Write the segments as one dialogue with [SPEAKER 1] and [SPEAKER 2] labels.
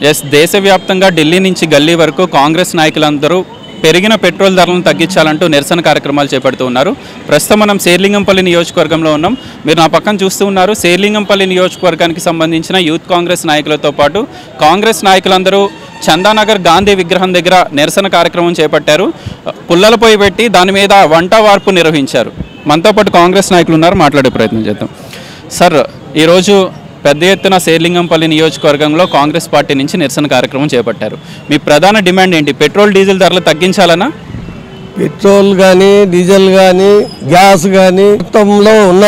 [SPEAKER 1] Yes దేశవ్యాప్తంగా ఢిల్లీ నుంచి గల్లీ వరకు కాంగ్రెస్ నాయకులందరూ పెరిగిన పెట్రోల్ ధరలను తగ్గించాలంటూ నిరసన కార్యక్రమాలు చేపడుతూ ఉన్నారు ప్రస్తుతం మనం శేర్లింగంపల్లి నియోజకవర్గంలో ఉన్నాం మీరు నా పక్కన చూస్తూ ఉన్నారు శేర్లింగంపల్లి నియోజకవర్గానికి సంబంధించిన యూత్ కాంగ్రెస్ నాయకులతో పాటు కాంగ్రెస్ నాయకులందరూ చందానగర్ గాంధీ విగ్రహం దగ్గర నిరసన కార్యక్రమం చేపట్టారు పుల్లల పొయ్యి పెట్టి దాని మీద వంట వార్పు నిర్వహించారు మనతో పాటు కాంగ్రెస్ నాయకులు ఉన్నారు మాట్లాడే ప్రయత్నం చేద్దాం సార్ ఈరోజు పెద్ద ఎత్తున శేర్లింగంపల్లి నియోజకవర్గంలో కాంగ్రెస్ పార్టీ నుంచి నిరసన కార్యక్రమం చేపట్టారు మీ ప్రధాన డిమాండ్ ఏంటి పెట్రోల్ డీజిల్ ధరలు తగ్గించాలనా
[SPEAKER 2] పెట్రోల్ కానీ డీజిల్ కానీ గ్యాస్ కానీ మొత్తంలో ఉన్న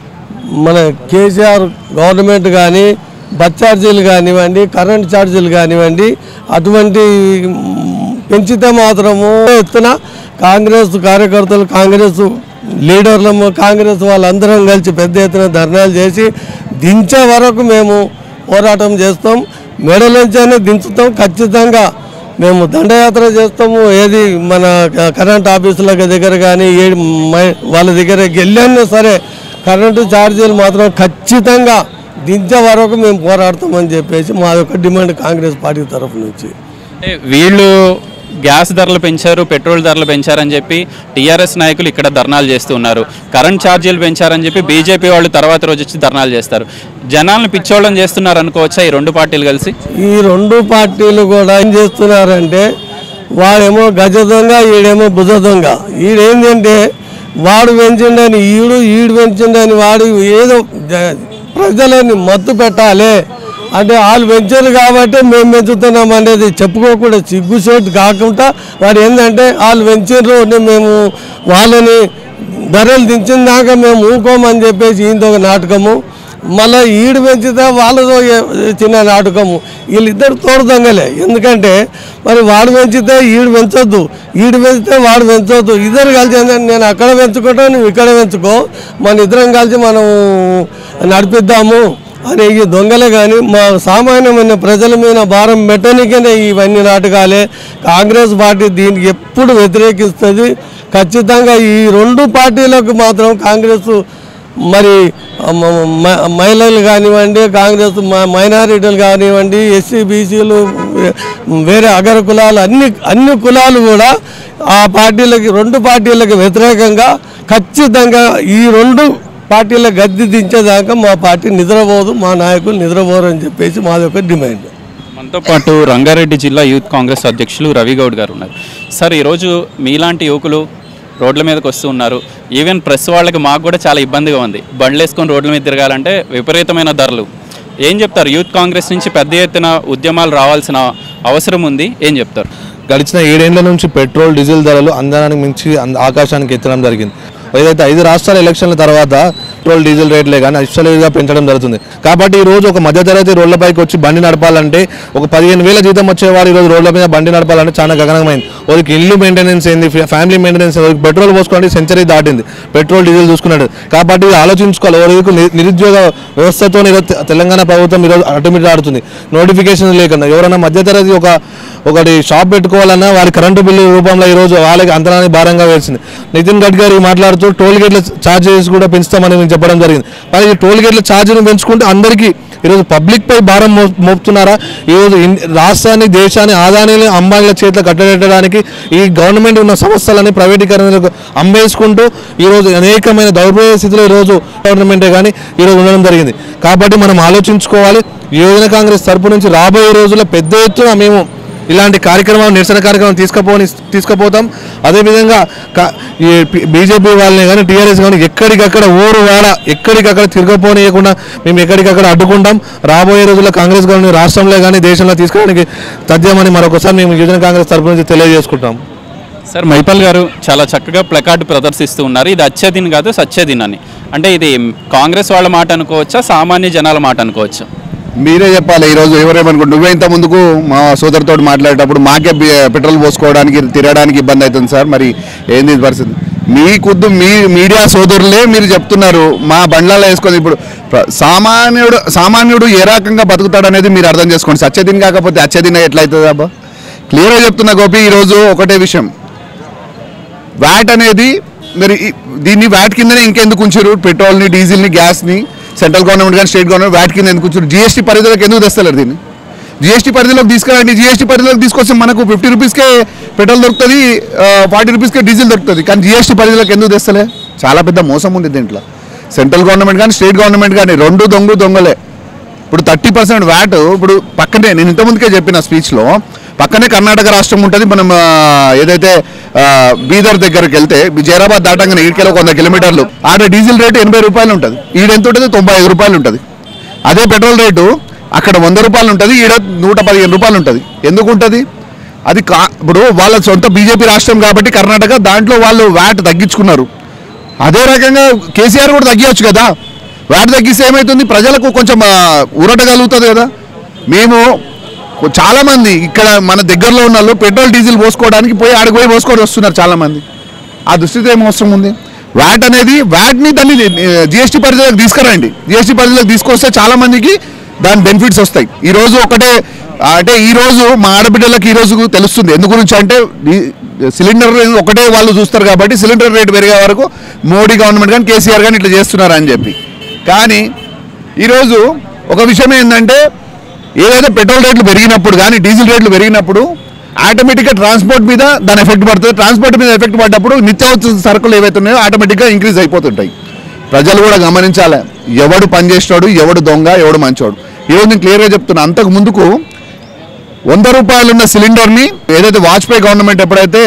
[SPEAKER 2] మన కేసీఆర్ గవర్నమెంట్ కానీ బస్ ఛార్జీలు కానివ్వండి కరెంట్ ఛార్జీలు కానివ్వండి అటువంటి మ్, పెంచితే మాత్రము ఎత్తున కాంగ్రెస్ కార్యకర్తలు కాంగ్రెస్ లీడర్లము కాంగ్రెస్ వాళ్ళందరం కలిసి పెద్ద ఎత్తున ధర్నాలు చేసి దించే వరకు మేము పోరాటం చేస్తాం మెడలోంచైనా దించుతాం ఖచ్చితంగా మేము దండయాత్ర చేస్తాము ఏది మన క- కరెంట్ ఆఫీసుల దగ్గర కానీ ఏ మై- వాళ్ళ దగ్గర వెళ్ళినా సరే కరెంటు ఛార్జీలు మాత్రం ఖచ్చితంగా దించే వరకు మేము పోరాడతామని చెప్పేసి మా యొక్క డిమాండ్ కాంగ్రెస్ పార్టీ తరఫు నుంచి
[SPEAKER 1] అంటే వీళ్ళు గ్యాస్ ధరలు పెంచారు పెట్రోల్ ధరలు పెంచారని చెప్పి టీఆర్ఎస్ నాయకులు ఇక్కడ ధర్నాలు చేస్తూ ఉన్నారు కరెంట్ ఛార్జీలు పెంచారని చెప్పి బీజేపీ వాళ్ళు తర్వాత రోజు వచ్చి ధర్నాలు చేస్తారు జనాలను పిచ్చోళ్ళని చేస్తున్నారు అనుకోవచ్చా ఈ రెండు పార్టీలు కలిసి
[SPEAKER 2] ఈ రెండు పార్టీలు కూడా ఏం చేస్తున్నారంటే వాడేమో గజ దొంగ ఈడేమో భుజ దొంగ ఈడేంటంటే వాడు పెంచిండని ఈడు ఈడు పెంచిండని వాడు ఏదో జ- ప్రజలని మత్తు పెట్టాలి అంటే వాళ్ళు పెంచారు కాబట్టి మేము పెంచుతున్నాం అనేది చెప్పుకోకుండా సిగ్గుసేటు కాకుండా వాడు ఏంటంటే వాళ్ళు పెంచారు మేము వాళ్ళని ధరలు దించిన దాకా మేము ఊకోమని చెప్పేసి ఈయనతో ఒక నాటకము మళ్ళీ ఈడు పెంచితే వాళ్ళతో ఏ- చిన్న నాటకము వీళ్ళిద్దరు తోడు దొంగలే ఎందుకంటే మరి వాడు పెంచితే ఈడు పెంచొద్దు ఈడు పెంచితే వాడు పెంచొద్దు ఇద్దరు కలిసి ఏంటంటే నేను అక్కడ పెంచుకుంటా నువ్వు ఇక్కడ పెంచుకో మన ఇద్దరం కలిసి మనం నడిపిద్దాము అని ఈ దొంగలే కానీ మా సామాన్యమైన ప్రజల మీద భారం పెట్టడానికనే ఇవన్నీ నాటకాలే కాంగ్రెస్ పార్టీ దీనికి ఎప్పుడు వ్యతిరేకిస్తుంది ఖచ్చితంగా ఈ రెండు పార్టీలకు మాత్రం కాంగ్రెస్ మరి మ- మ- మహిళలు కానివ్వండి కాంగ్రెస్ మ- మైనారిటీలు కానివ్వండి ఎస్సీ బీసీలు వేరే అగర కులాలు అన్ని అన్ని కులాలు కూడా ఆ పార్టీలకి రెండు పార్టీలకు వ్యతిరేకంగా ఖచ్చితంగా ఈ రెండు పార్టీల గద్దె దించేదాకా మా పార్టీ నిద్రపోదు మా నాయకులు నిద్రపోరు అని చెప్పేసి మాది ఒక డిమాండ్
[SPEAKER 1] మనతో పాటు రంగారెడ్డి జిల్లా యూత్ కాంగ్రెస్ అధ్యక్షులు రవి గౌడ్ గారు ఉన్నారు సార్ ఈరోజు మీలాంటి యువకులు రోడ్ల మీదకి వస్తూ ఉన్నారు ఈవెన్ ప్రెస్ వాళ్ళకి మాకు కూడా చాలా ఇబ్బందిగా ఉంది బండ్లు వేసుకొని రోడ్ల మీద తిరగాలంటే విపరీతమైన ధరలు ఏం చెప్తారు యూత్ కాంగ్రెస్ నుంచి పెద్ద ఎత్తున ఉద్యమాలు రావాల్సిన అవసరం ఉంది ఏం చెప్తారు
[SPEAKER 3] గడిచిన ఏడేళ్ల నుంచి పెట్రోల్ డీజిల్ ధరలు అందడానికి మించి అంద- ఆకాశానికి ఎత్తడం జరిగింది ఏదైతే ఐదు రాష్ట్రాల ఎలక్షన్ల తర్వాత పెట్రోల్ డీజిల్ రేట్లే కానీ అశ్వలీగా పెంచడం జరుగుతుంది కాబట్టి ఈ రోజు ఒక మధ్యతరగతి రోడ్లపైకి వచ్చి బండి నడపాలంటే ఒక పదిహేను వేల జీతం వచ్చేవారు ఈ రోజు రోడ్ల మీద బండి నడపాలంటే చాలా గగనమైంది ఒకరికి ఇల్లు మెయింటెనెన్స్ ఏంది ఫ్యా- ఫ్యామిలీ మెయింటెనెన్స్ ఒకరికి పెట్రోల్ పోసుకోవడానికి సెంచరీ దాటింది పెట్రోల్ డీజిల్ చూసుకున్నాడు కాబట్టి ఇది ఆలోచించుకోవాలి ఒకరికి ని- నిరుద్యోగ వ్యవస్థతో ఈరోజు తె- తెలంగాణ ప్రభుత్వం ఈరోజు అటుమిట్ ఆడుతుంది నోటిఫికేషన్ లేకుండా ఎవరైనా మధ్యతరగతి ఒక ఒకటి షాప్ పెట్టుకోవాలన్నా వారి కరెంటు బిల్లు రూపంలో ఈరోజు వాళ్ళకి అంతరాన్ని భారంగా వేసింది నితిన్ గడ్కరీ మాట్లాడుతూ టోల్ గేట్ల ఛార్జెస్ కూడా పెంచుతామని మేము చెప్పడం జరిగింది మరి ఈ టోల్ గేట్ల ఛార్జీని పెంచుకుంటే అందరికీ ఈరోజు పబ్లిక్ పై భారం మో మోపుతున్నారా ఈరోజు ఇన్- రాష్ట్రాన్ని దేశాన్ని ఆదాయాన్ని అంబానీల చేతిలో కట్టబెట్టడానికి ఈ గవర్నమెంట్ ఉన్న సంస్థలని ప్రైవేటీకరణలకు అమ్మేసుకుంటూ ఈరోజు అనేకమైన దౌర్భాగ్య స్థితిలో ఈరోజు గవర్నమెంటే కానీ ఈరోజు ఉండడం జరిగింది కాబట్టి మనం ఆలోచించుకోవాలి యువజన కాంగ్రెస్ తరపు నుంచి రాబోయే రోజుల్లో పెద్ద ఎత్తున మేము ఇలాంటి కార్యక్రమం నిరసన కార్యక్రమం తీసుకుపోని తీసుకుపోతాం అదేవిధంగా కా- ఈ బీజేపీ వాళ్ళని కానీ టీఆర్ఎస్ కానీ ఎక్కడికక్కడ ఊరు వాడ ఎక్కడికక్కడ తిరగపోనీయకుండా మేము ఎక్కడికక్కడ అడ్డుకుంటాం రాబోయే రోజుల్లో కాంగ్రెస్ గవర్నమెంట్ రాష్ట్రంలో కానీ దేశంలో తీసుకోవడానికి తథ్యమని మరొకసారి మేము యువజన కాంగ్రెస్ తరపు నుంచి తెలియజేసుకుంటాం
[SPEAKER 1] సార్ మైపల్ గారు చాలా చక్కగా ప్లకార్డు ప్రదర్శిస్తూ ఉన్నారు ఇది అచ్చదిన్ కాదు సత్యదిన్ అని అంటే ఇది కాంగ్రెస్ వాళ్ళ మాట అనుకోవచ్చా సామాన్య జనాల మాట అనుకోవచ్చా
[SPEAKER 4] మీరే చెప్పాలి ఈరోజు ఎవరేమనుకుంటు నువ్వే ఇంత ముందుకు మా సోదరితో మాట్లాడేటప్పుడు మాకే బి- పెట్రోల్ పోసుకోవడానికి తిరగడానికి ఇబ్బంది అవుతుంది సార్ మరి ఏంది ఇది పరిస్థితి మీ కుద్దు మీ మీడియా సోదరులే మీరు చెప్తున్నారు మా బండ్లలో వేసుకొని ఇప్పుడు ప్ర- సామాన్యుడు సామాన్యుడు ఏ రకంగా బతుకుతాడు అనేది మీరు అర్థం చేసుకోండి సత్యదిన్ కాకపోతే అచ్చదిన ఎట్లయితుంది అబ్బా క్లియర్గా చెప్తున్నా గోపి ఈరోజు ఒకటే విషయం వ్యాట్ అనేది మరి ఈ- దీన్ని వ్యాట్ కిందనే ఇంకెందుకు ఉంచారు పెట్రోల్ని డీజిల్ని గ్యాస్ని సెంట్రల్ గవర్నమెంట్ కానీ స్టేట్ గవర్నమెంట్ వ్యాట్ కింద ఎందుకు ఉంచారు జిఎస్టీ పరిధిలోకి ఎందుకు తెస్తలేరు దీన్ని జిఎస్టీ పరిధిలోకి తీసుకురండి జిఎస్టీ పరిధిలోకి తీసుకొస్తే మనకు ఫిఫ్టీ రూపీస్కే పెట్రోల్ దొరుకుతుంది ఫార్టీ రూపీస్కే డీజిల్ దొరుకుతుంది కానీ జిఎస్టీ పరిధిలోకి ఎందుకు తెస్తలే చాలా పెద్ద మోసం ఉంది దీంట్లో సెంట్రల్ గవర్నమెంట్ కానీ స్టేట్ గవర్నమెంట్ కానీ రెండు దొంగ దొంగలే ఇప్పుడు థర్టీ పర్సెంట్ వ్యాట్ ఇప్పుడు పక్కనే నేను ఇంతకుముందుకే చెప్పిన స్పీచ్లో పక్కనే కర్ణాటక రాష్ట్రం ఉంటుంది మనం ఆ, ఏదైతే ఆ, బీదర్ దగ్గరికి వెళ్తే జైరాబాద్ దాటంగానే ఈడికెళ్ళి ఒక వంద కిలోమీటర్లు ఆడ డీజిల్ రేటు ఎనభై రూపాయలు ఉంటుంది ఈడ ఎంత ఉంటుంది తొంభై ఐదు రూపాయలు ఉంటుంది అదే పెట్రోల్ రేటు అక్కడ వంద రూపాయలు ఉంటుంది ఈడ నూట పదిహేను రూపాయలు ఉంటుంది ఎందుకు ఉంటుంది అది కా ఇప్పుడు వాళ్ళ సొంత బీజేపీ రాష్ట్రం కాబట్టి కర్ణాటక దాంట్లో వాళ్ళు వ్యాట్ తగ్గించుకున్నారు అదే రకంగా కేసీఆర్ కూడా తగ్గించచ్చు కదా వ్యాట్ తగ్గిస్తే ఏమవుతుంది ప్రజలకు కొంచెం ఆ, ఊరట కలుగుతుంది కదా మేము కొ- చాలా మంది ఇక్కడ మన దగ్గరలో ఉన్న వాళ్ళు పెట్రోల్ డీజిల్ పోసుకోవడానికి పోయి ఆడికి పోయి పోసుకొని వస్తున్నారు చాలా మంది ఆ దృష్టితో ఏం అవసరం ఉంది వ్యాట్ అనేది వ్యాట్ని దాన్ని జిఎస్టీ పరిధిలోకి తీసుకురండి జిఎస్టీ పరిధిలోకి తీసుకొస్తే చాలా మందికి దాని బెనిఫిట్స్ వస్తాయి ఈ రోజు ఒకటే ఆ, అంటే ఈ రోజు మా ఆడబిడ్డలకు ఈ రోజు తెలుస్తుంది ఎందు గురించి అంటే ఈ సిలిండర్ ఒకటే వాళ్ళు చూస్తారు కాబట్టి సిలిండర్ రేట్ పెరిగే వరకు మోడీ గవర్నమెంట్ కానీ కేసీఆర్ కానీ ఇట్లా చేస్తున్నారు అని చెప్పి కానీ ఈరోజు ఒక విషయం ఏంటంటే ఏదైతే పెట్రోల్ రేట్లు పెరిగినప్పుడు కానీ డీజిల్ రేట్లు పెరిగినప్పుడు ఆటోమేటిక్గా ట్రాన్స్పోర్ట్ మీద దాని ఎఫెక్ట్ పడుతుంది ట్రాన్స్పోర్ట్ మీద ఎఫెక్ట్ పడ్డప్పుడు నిత్యావసర సరుకులు ఏవైతే ఉన్నాయో ఆటోమేటిక్గా ఇంక్రీజ్ అయిపోతుంటాయి ప్రజలు కూడా గమనించాలి ఎవడు పని చేసినాడు ఎవడు దొంగ ఎవడు మంచోడు ఈరోజు నేను క్లియర్గా చెప్తున్నా అంతకు ముందుకు వంద రూపాయలు ఉన్న సిలిండర్ని ఏదైతే వాజ్పేయి గవర్నమెంట్ ఎప్పుడైతే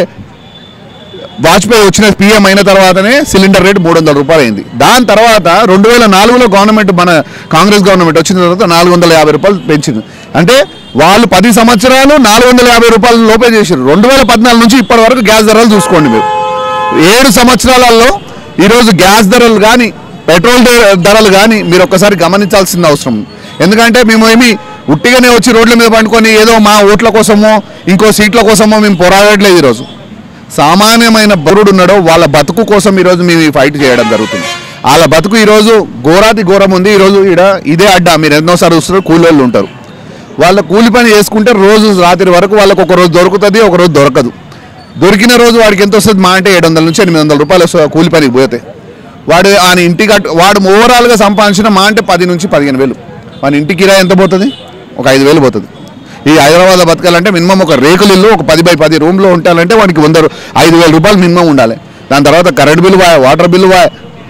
[SPEAKER 4] వాజ్పేయి వచ్చిన పీఎం అయిన తర్వాతనే సిలిండర్ రేట్ మూడు వందల రూపాయలు అయింది దాని తర్వాత రెండు వేల నాలుగులో గవర్నమెంట్ మన కాంగ్రెస్ గవర్నమెంట్ వచ్చిన తర్వాత నాలుగు వందల యాభై రూపాయలు పెంచింది అంటే వాళ్ళు పది సంవత్సరాలు నాలుగు వందల యాభై రూపాయలు లోపే చేశారు రెండు వేల పద్నాలుగు నుంచి ఇప్పటి వరకు గ్యాస్ ధరలు చూసుకోండి మీరు ఏడు సంవత్సరాలలో ఈరోజు గ్యాస్ ధరలు కానీ పెట్రోల్ ధర- ధరలు కానీ మీరు ఒక్కసారి గమనించాల్సిన అవసరం ఉంది. ఎందుకంటే మేము ఏమి ఉట్టిగానే వచ్చి రోడ్ల మీద పండుకొని ఏదో మా ఓట్ల కోసమో ఇంకో సీట్ల కోసమో మేము పోరాడట్లేదు ఈరోజు సామాన్యమైన బరుడు ఉన్నాడో వాళ్ళ బతుకు కోసం ఈరోజు మేము ఈ ఫైట్ చేయడం జరుగుతుంది వాళ్ళ బతుకు ఈరోజు ఘోరాతి ఘోరం ఉంది ఈరోజు ఈడ ఇదే అడ్డా మీరు ఎన్నోసారి చూస్తున్నారు కూలి వాళ్ళు ఉంటారు వాళ్ళ కూలి పని చేసుకుంటే రోజు రాత్రి వరకు వాళ్ళకు ఒక రోజు దొరుకుతుంది ఒక రోజు దొరకదు దొరికిన రోజు వాడికి ఎంత వస్తుంది మా అంటే ఏడు వందల నుంచి ఎనిమిది వందల రూపాయలు వస్తుంది ఆ కూలి పనికి పోతే వాడు ఆయన ఇంటి కట్ వాడు ఓవరాల్గా సంపాదించిన మా అంటే పది నుంచి పదిహేను వేలు వాని ఇంటి కిరాయి ఎంత పోతుంది ఒక ఐదు వేలు పోతుంది ఈ హైదరాబాద్లో బతకాలంటే మినిమం ఒక రేకులు ఇల్లు ఒక పది బై పది రూమ్లో ఉండాలంటే వాడికి వంద రూ- ఐదు వేల రూపాయలు మినిమం ఉండాలి దాని తర్వాత కరెంట్ బిల్లు వాయ్ వాటర్ బిల్లు వాయ్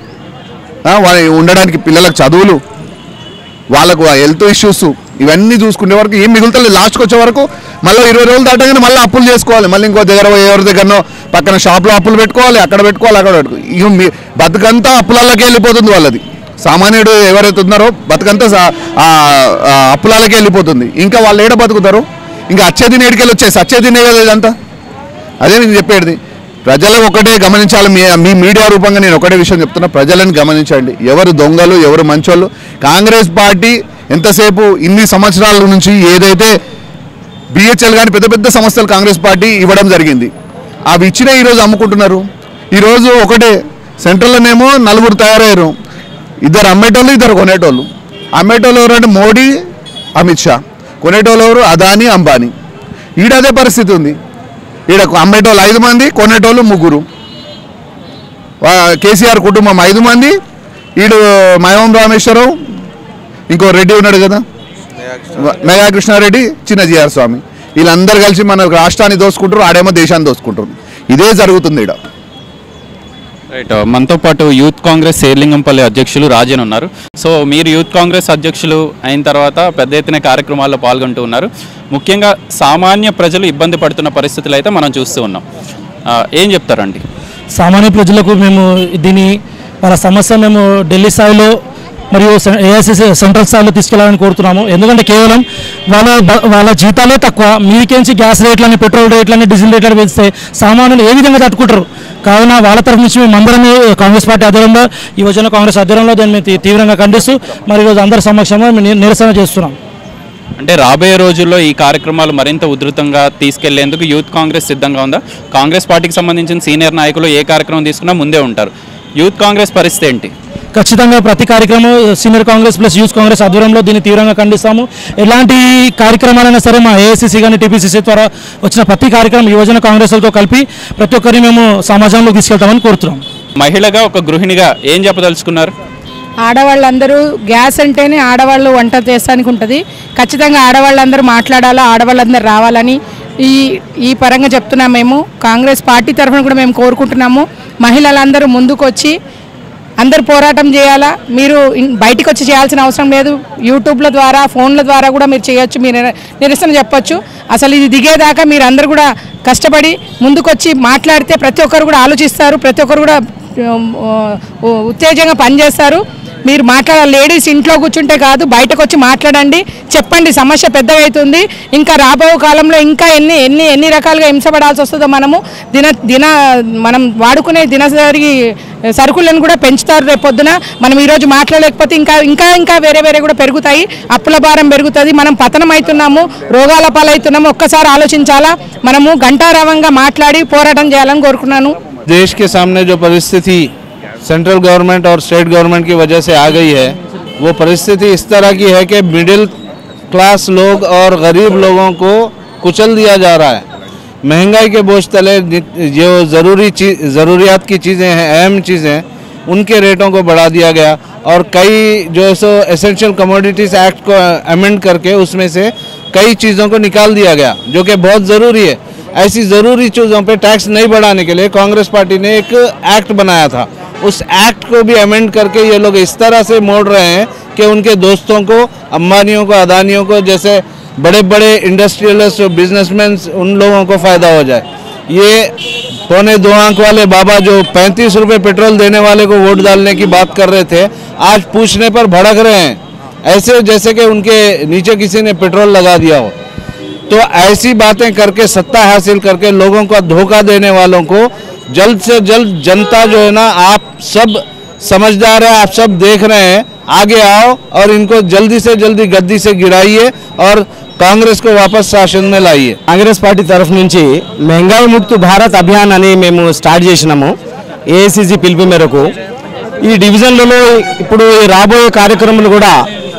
[SPEAKER 4] ఆ, వాడి ఉండడానికి పిల్లలకు చదువులు వాళ్ళకు హెల్త్ ఇష్యూస్ ఇవన్నీ చూసుకునే వరకు ఏం మిగులుతలేదు లాస్ట్కి వచ్చే వరకు మళ్ళీ ఇరవై రోజులు దాటగానే మళ్ళీ అప్పులు చేసుకోవాలి మళ్ళీ ఇంకో దగ్గర పోయి ఎవరి దగ్గరనో పక్కన షాప్లో అప్పులు పెట్టుకోవాలి అక్కడ పెట్టుకోవాలి అక్కడ పెట్టుకోవాలి ఇక మీ బతుకంతా అప్పులలోకి వెళ్ళిపోతుంది వాళ్ళది సామాన్యుడు ఎవరైతే ఉన్నారో బతుకంతా సా- ఆ, ఆ, అప్పులలోకి వెళ్ళిపోతుంది ఇంకా వాళ్ళు ఏడ బతుకుతారు ఇంకా అచ్చేది నేడికెళ్ళి వచ్చేసి అచ్చేది కదా ఇదంతా అదే నేను చెప్పేది ప్రజలు ఒకటే గమనించాలి మీ మీ మీడియా రూపంగా నేను ఒకటే విషయం చెప్తున్నా ప్రజలను గమనించండి ఎవరు దొంగలు ఎవరు మంచోళ్ళు కాంగ్రెస్ పార్టీ ఎంతసేపు ఇన్ని సంవత్సరాల నుంచి ఏదైతే బిహెచ్ఎల్ కానీ పెద్ద పెద్ద సంస్థలు కాంగ్రెస్ పార్టీ ఇవ్వడం జరిగింది అవి ఇచ్చిన ఈరోజు అమ్ముకుంటున్నారు ఈరోజు ఒకటే సెంట్రల్లోనేమో నలుగురు తయారయ్యారు ఇద్దరు అమ్మేటోళ్ళు ఇద్దరు కొనేటోళ్ళు అమ్మేటోళ్ళు ఎవరంటే మోడీ అమిత్ షా కొనేటోళ్ళు ఎవరు అదానీ అంబానీ ఈడ అదే పరిస్థితి ఉంది ఈడ అమ్మేటోళ్ళు ఐదు మంది కొనేటోళ్ళు ముగ్గురు వా- కేసీఆర్ కుటుంబం ఐదు మంది ఈడు మయోం రామేశ్వరరావు ఇంకో రెడ్డి ఉన్నాడు కదా మెగా కృష్ణారెడ్డి చిన్న జిఆర్ స్వామి వీళ్ళందరూ కలిసి మన రాష్ట్రాన్ని దోసుకుంటారు ఆడేమో దేశాన్ని దోసుకుంటారు ఇదే జరుగుతుంది ఇక్కడ
[SPEAKER 1] రైట్ మనతో పాటు యూత్ కాంగ్రెస్ శేర్లింగంపల్లి అధ్యక్షులు రాజన్ ఉన్నారు సో మీరు యూత్ కాంగ్రెస్ అధ్యక్షులు అయిన తర్వాత పెద్ద ఎత్తున కార్యక్రమాల్లో పాల్గొంటూ ఉన్నారు ముఖ్యంగా సామాన్య ప్రజలు ఇబ్బంది పడుతున్న పరిస్థితులు అయితే మనం చూస్తూ ఉన్నాం ఆ, ఏం చెప్తారండి
[SPEAKER 5] సామాన్య ప్రజలకు మేము దీని వాళ్ళ సమస్య మేము ఢిల్లీ స్థాయిలో మరియు ఏఐసిసి సెంట్రల్ స్థాయిలో తీసుకెళ్లాలని కోరుతున్నాము ఎందుకంటే కేవలం వాళ్ళ బ- వాళ్ళ జీతాలే తక్కువ మీకేంచి గ్యాస్ రేట్లని పెట్రోల్ రేట్లని డీజిల్ రేట్లని పెంచితే సామాన్యులు ఏ విధంగా తట్టుకుంటారు కావున వాళ్ళ తరఫు నుంచి మేము అందరం కాంగ్రెస్ పార్టీ ఆధ్వర్యంలో ఈ యువజన కాంగ్రెస్ ఆధ్వర్యంలో దీన్ని మేము తీ- తీవ్రంగా ఖండిస్తూ మరి ఈరోజు అందరి సమక్షంలో మేము ని- నిరసన చేస్తున్నాం
[SPEAKER 1] అంటే రాబోయే రోజుల్లో ఈ కార్యక్రమాలు మరింత ఉధృతంగా తీసుకెళ్లేందుకు యూత్ కాంగ్రెస్ సిద్ధంగా ఉందా కాంగ్రెస్ పార్టీకి సంబంధించిన సీనియర్ నాయకులు ఏ కార్యక్రమం తీసుకున్నా ముందే ఉంటారు యూత్ కాంగ్రెస్ పరిస్థితి ఏంటి
[SPEAKER 5] ఖచ్చితంగా ప్రతి కార్యక్రమం senior Congress plus youth Congress ఆధ్వర్యంలో దీన్ని తీవ్రంగా ఖండిస్తాము ఎలాంటి కార్యక్రమాలైనా సరే మా ఏఐసిసి కానీ టీపీసీసీ ద్వారా వచ్చిన ప్రతి కార్యక్రమం యువజన కాంగ్రెస్లతో కలిపి ప్రతి ఒక్కరిని మేము సమాజంలోకి తీసుకెళ్తామని కోరుతున్నాం
[SPEAKER 1] మహిళగా ఒక గృహిణిగా ఏం చెప్పదలుచుకున్నారు
[SPEAKER 6] ఆడవాళ్ళందరూ గ్యాస్ అంటేనే ఆడవాళ్ళు వంట చేస్తానికి ఉంటుంది ఖచ్చితంగా ఆడవాళ్ళందరూ మాట్లాడాలా ఆడవాళ్ళందరూ రావాలని ఈ ఈ పరంగా చెప్తున్నాం మేము కాంగ్రెస్ పార్టీ తరఫున కూడా మేము కోరుకుంటున్నాము మహిళలందరూ ముందుకు వచ్చి అందరు పోరాటం చేయాలా మీరు ఇన్- బయటికి వచ్చి చేయాల్సిన అవసరం లేదు యూట్యూబ్ల ద్వారా ఫోన్ల ద్వారా కూడా మీరు చేయొచ్చు మీరు నిర- నిరసన చెప్పొచ్చు అసలు ఇది దిగేదాకా మీరు అందరు కూడా కష్టపడి ముందుకొచ్చి మాట్లాడితే ప్రతి ఒక్కరు కూడా ఆలోచిస్తారు ప్రతి ఒక్కరు కూడా ఉమ్, ఉ- ఉత్తేజంగా పనిచేస్తారు మీరు మాట్లాడాలి లేడీస్ ఇంట్లో కూర్చుంటే కాదు బయటకు వచ్చి మాట్లాడండి చెప్పండి సమస్య పెద్దగా అవుతుంది ఇంకా రాబో కాలంలో ఇంకా ఎన్ని ఎన్ని ఎన్ని రకాలుగా హింసపడాల్సి వస్తుందో మనము దిన దిన మనం వాడుకునే దినసరి సరుకులను కూడా పెంచుతారు రేపు పొద్దున మనం ఈరోజు మాట్లాడలేకపోతే ఇంకా ఇంకా ఇంకా వేరే వేరే కూడా పెరుగుతాయి అప్పుల భారం పెరుగుతుంది మనం పతనం అవుతున్నాము రోగాల పాలవుతున్నాము ఒక్కసారి ఆలోచించాలా మనము గంటారావంగా మాట్లాడి పోరాటం చేయాలని కోరుకున్నాను
[SPEAKER 3] देश के सामने जो परिस्थिति सेंट्रल गवर्नमेंट और स्टेट गवर्नमेंट की वजह से आ गई है वो परिस्थिति इस तरह की है कि मिडिल क्लास लोग और गरीब लोगों को कुचल दिया जा रहा है महंगाई के बोझ तले नि- जो ज़रूरी चीज ज़रूरियात की चीज़ें हैं अहम चीज़ें उनके रेटों को बढ़ा दिया गया और कई जो है सो एसेंशियल कमोडिटीज़ एक्ट को अमेंड करके उसमें से कई चीज़ों को निकाल दिया गया जो कि बहुत ज़रूरी है ऐसी ज़रूरी चीज़ों पे टैक्स नहीं बढ़ाने के लिए कांग्रेस पार्टी ने एक एक्ट बनाया था उस एक्ट को भी अमेंड करके ये लोग इस तरह से मोड़ रहे हैं कि उनके दोस्तों को अंबानियों को अदानियों को जैसे बड़े बड़े इंडस्ट्रियलिस्ट बिजनेसमैन उन लोगों को फ़ायदा हो जाए ये पौने दो आंख वाले बाबा जो पैंतीस रुपए पेट्रोल देने वाले को वोट डालने की बात कर रहे थे आज पूछने पर भड़क रहे हैं ऐसे जैसे कि उनके नीचे किसी ने पेट्रोल लगा दिया हो तो ऐसी बातें करके सत्ता हासिल करके लोगों को धोखा देने वालों को जल्द से जल्द जनता जो है ना आप सब समझदार है आप सब देख रहे हैं आगे आओ और इनको जल्दी से जल्दी गद्दी से गिराइए और कांग्रेस को वापस शासन में लाइए
[SPEAKER 7] కాంగ్రెస్ పార్టీ తరఫు నుంచి మెంగాయి ముక్తు భారత్ అభియాన్ అని మేము స్టార్ట్ చేసినాము ఏఐసిసి పిలుపు మేరకు ఈ డివిజన్లలో ఇప్పుడు ఈ రాబోయే కార్యక్రమాలు కూడా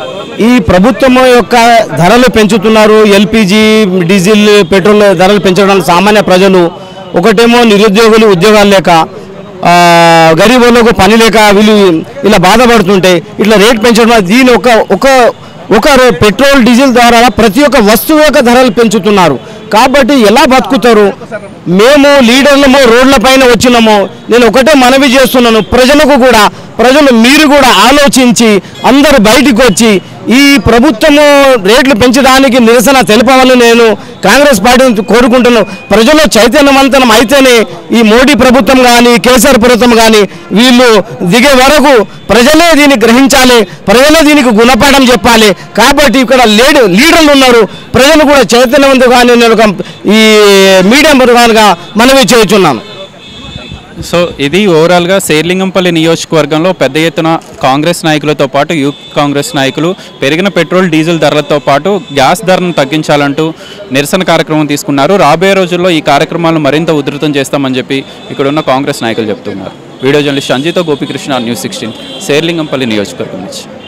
[SPEAKER 7] ఈ ప్రభుత్వం యొక్క ధరలు పెంచుతున్నారు ఎల్పిజి డీజిల్ పెట్రోల్ ధరలు పెంచడం సామాన్య ప్రజలు ఒకటేమో నిరుద్యోగులు ఉద్యోగాలు లేక ఆ, గరీబులకు పని లేక వీళ్ళు ఇలా బాధపడుతుంటే ఇట్లా రేట్ పెంచడం వల్ల దీని ఒక ఒక ఒక రో- పెట్రోల్ డీజిల్ ద్వారా ప్రతి ఒక్క వస్తువు యొక్క ధరలు పెంచుతున్నారు కాబట్టి ఎలా బతుకుతారు మేము లీడర్లము రోడ్ల పైన వచ్చినాము నేను ఒకటే మనవి చేస్తున్నాను ప్రజలకు కూడా ప్రజలు మీరు కూడా ఆలోచించి అందరూ బయటికి వచ్చి ఈ ప్రభుత్వము రేట్లు పెంచడానికి నిరసన తెలపవాలని నేను కాంగ్రెస్ పార్టీని కోరుకుంటున్నాను ప్రజల్లో చైతన్యవంతనం అయితేనే ఈ మోడీ ప్రభుత్వం కానీ కేసీఆర్ ప్రభుత్వం కానీ వీళ్ళు దిగే వరకు ప్రజలే దీన్ని గ్రహించాలి ప్రజలే దీనికి గుణపాఠం చెప్పాలి కాబట్టి ఇక్కడ లీడర్ లీడర్లు ఉన్నారు ప్రజలు కూడా చైతన్యవంతంగానే నేను ఒక ఈ మీడియం పరుగానుగా మనవి చేస్తున్నాను
[SPEAKER 1] సో ఇది ఓవరాల్గా శేర్లింగంపల్లి నియోజకవర్గంలో పెద్ద ఎత్తున కాంగ్రెస్ నాయకులతో పాటు యూత్ కాంగ్రెస్ నాయకులు పెరిగిన పెట్రోల్ డీజిల్ ధరలతో పాటు గ్యాస్ ధరను తగ్గించాలంటూ నిరసన కార్యక్రమం తీసుకున్నారు రాబోయే రోజుల్లో ఈ కార్యక్రమాలను మరింత ఉధృతం చేస్తామని చెప్పి ఇక్కడున్న కాంగ్రెస్ నాయకులు చెప్తున్నారు వీడియో జర్నలిస్ట్ సంజీతో గోపికృష్ణ న్యూస్ సిక్స్టీన్ శేర్లింగంపల్లి నియోజకవర్గం నుంచి